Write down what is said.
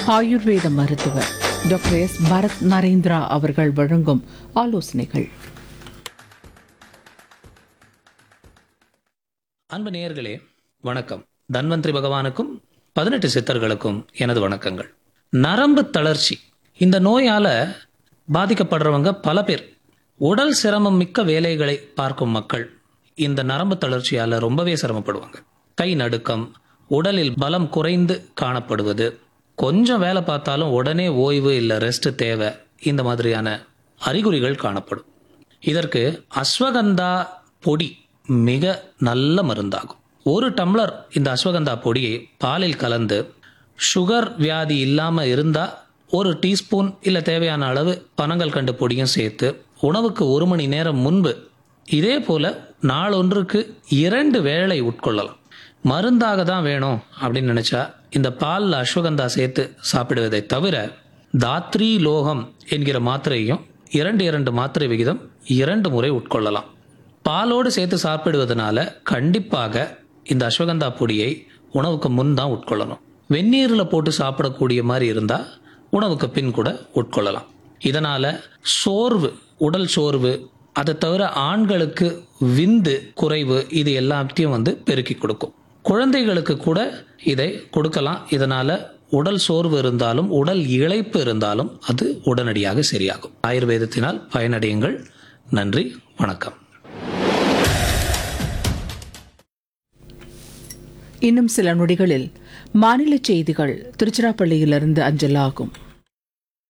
ஆயுர்வேத மருத்துவர் doctor S Bharat Narendra அவர்கள் வழங்கும் ஆலோசனைகள் அன்பு நேயர்களே வணக்கம் தன்வந்திரி பகவானுக்கும் பதினெட்டு சித்தர்களுக்கும் எனது வணக்கங்கள் நரம்பு தளர்ச்சி இந்த நோயால பாதிக்கப்படுறவங்க பல பேர் உடல் சிரமம் மிக்க வேலைகளை பார்க்கும் மக்கள் இந்த நரம்பு தளர்ச்சியால ரொம்பவே சிரமப்படுவாங்க கை நடுக்கம் உடலில் பலம் குறைந்து காணப்படுவது கொஞ்சம் வேலை பார்த்தாலும் உடனே ஓய்வு இல்லை ரெஸ்ட் தேவை இந்த மாதிரியான அறிகுறிகள் காணப்படும் இதற்கு அஸ்வகந்தா பொடி மிக நல்ல மருந்தாகும் ஒரு டம்ளர் இந்த அஸ்வகந்தா பொடியை பாலில் கலந்து சுகர் வியாதி இல்லாமல் இருந்தால் ஒரு டீஸ்பூன் இல்லை தேவையான அளவு பனங்கள் கண்டு பொடியும் சேர்த்து உணவுக்கு ஒரு மணி நேரம் முன்பு இதே போல நாளொன்றுக்கு இரண்டு வேளை உட்கொள்ளலாம் மருந்தாக தான் வேணும் அப்படின்னு நினச்சா இந்த பாலில் அஸ்வகந்தா சேர்த்து சாப்பிடுவதை தவிர தாத்ரி லோகம் என்கிற மாத்திரையும் இரண்டு இரண்டு மாத்திரை விகிதம் இரண்டு முறை உட்கொள்ளலாம் பாலோடு சேர்த்து சாப்பிடுவதனால கண்டிப்பாக இந்த அஸ்வகந்தா பொடியை உணவுக்கு முன் தான் உட்கொள்ளணும் வெந்நீரில் போட்டு சாப்பிடக்கூடிய மாதிரி இருந்தால் உணவுக்கு பின் கூட உட்கொள்ளலாம் இதனால் சோர்வு உடல் சோர்வு அதை தவிர ஆண்களுக்கு விந்து குறைவு இது எல்லாத்தையும் வந்து பெருக்கி கொடுக்கும் குழந்தைகளுக்கு கூட இதை கொடுக்கலாம் இதனால் உடல் சோர்வு இருந்தாலும் உடல் இழைப்பு இருந்தாலும் அது உடனடியாக சரியாகும் ஆயுர்வேதத்தினால் பயனடையுங்கள் நன்றி வணக்கம் இன்னும் சில நொடிகளில் மாநில செய்திகள் திருச்சிராப்பள்ளியிலிருந்து அஞ்சலாகும்